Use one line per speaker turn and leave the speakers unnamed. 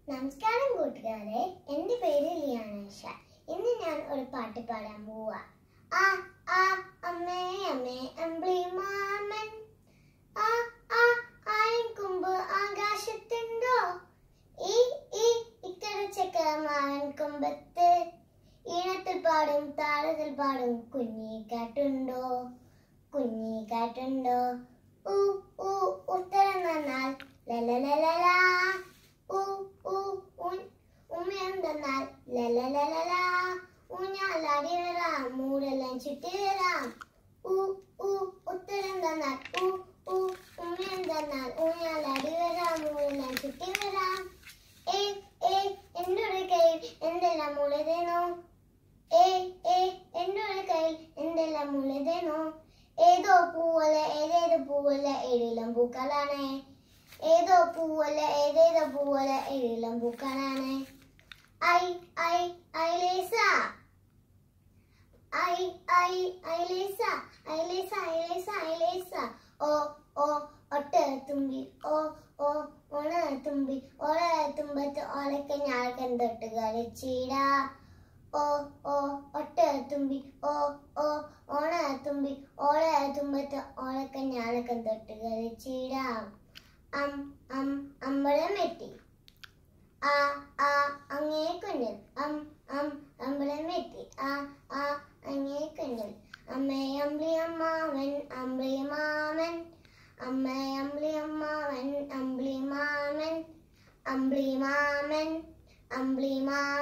നമസ്കാരം കൂട്ടുകാരെ എൻ്റെ പേര് ലിയാനേഷ ഇന്ന് ഞാൻ ഒരു പാട്ട് പാടാൻ പോവാ ആ ആ അമ്മേ അമ്മേ അമ്പിളി മാമൻ ആ ആ ആയിൻ കുമ്പ് ആകാശത്തുണ്ടോ ഈ ഈ ഇക്കര ചക്കര മാവൻ കുമ്പത്ത് ഈണത്തിൽ പാടും താളത്തിൽ പാടും കുഞ്ഞി കാട്ടുണ്ടോ കുഞ്ഞി കാട്ടുണ്ടോ ഊ ഊ ഉത്തരം തന്നാൽ ലലലലലാ ഊ ഊ ഉൻ ഉമ്മയം തന്നാൽ ലലലലലാ ഊഞ്ഞാലാടി വരാം മൂടെല്ലാം ചുറ്റി വരാം ഊ ഊ ഉത്തരം തന്നാൽ ഊ ഊ ഉമ്മയം തന്നാൽ ഊഞ്ഞാലാടി വരാം മൂടെല്ലാം ചുറ്റി വരാം ഏ ഏ എൻ്റെ ഒരു കയ്യിൽ എന്തെല്ലാം മുളതേനോ ഏ ഏ എൻ്റെ ഒരു കയ്യിൽ എന്തെല്ലാം മുളതേനോ ഏതോ പൂവല്ല ഏതേതോ പൂവല്ല ഏഴിലും പൂക്കളാണ് ഏതോ പൂവല്ല ഏതേതോ പൂവല്ല ഏഴിലും പൂക്കളാണ് ഐ ഐ ഐലേസ ഐ ഐ ഐലേസ ഐലേസ ഐലേസ ഐലേസ ഓ ഓ ഒട്ട തുമ്പി ഓ ഓ ഓണ തുമ്പി ഓള തുമ്പത്ത് ഓളക്ക് ഞാൾക്കൻ തൊട്ട് കളിച്ചിടാ ഓ ഓ ഒട്ട തുമ്പി ഓ ഓ ഓണ തുമ്പി ഓള തുമ്പത്ത് ഓളക്ക് ഞാളക്കൻ തൊട്ട് കളിച്ചിടാം അം അം അമ്പളം വെട്ടി ആ ആ അങ്ങേ കുഞ്ഞൻ അം അം അമ്പളം വെട്ടി ആ ആ അങ്ങേ കുഞ്ഞൻ അമ്മേ അമ്പിളി അമ്മാവൻ അമ്പിളി മാമൻ അമ്മേ അമ്പിളി അമ്മാവൻ അമ്പിളി മാമൻ അമ്പിളി മാമൻ അമ്പിളി മാമൻ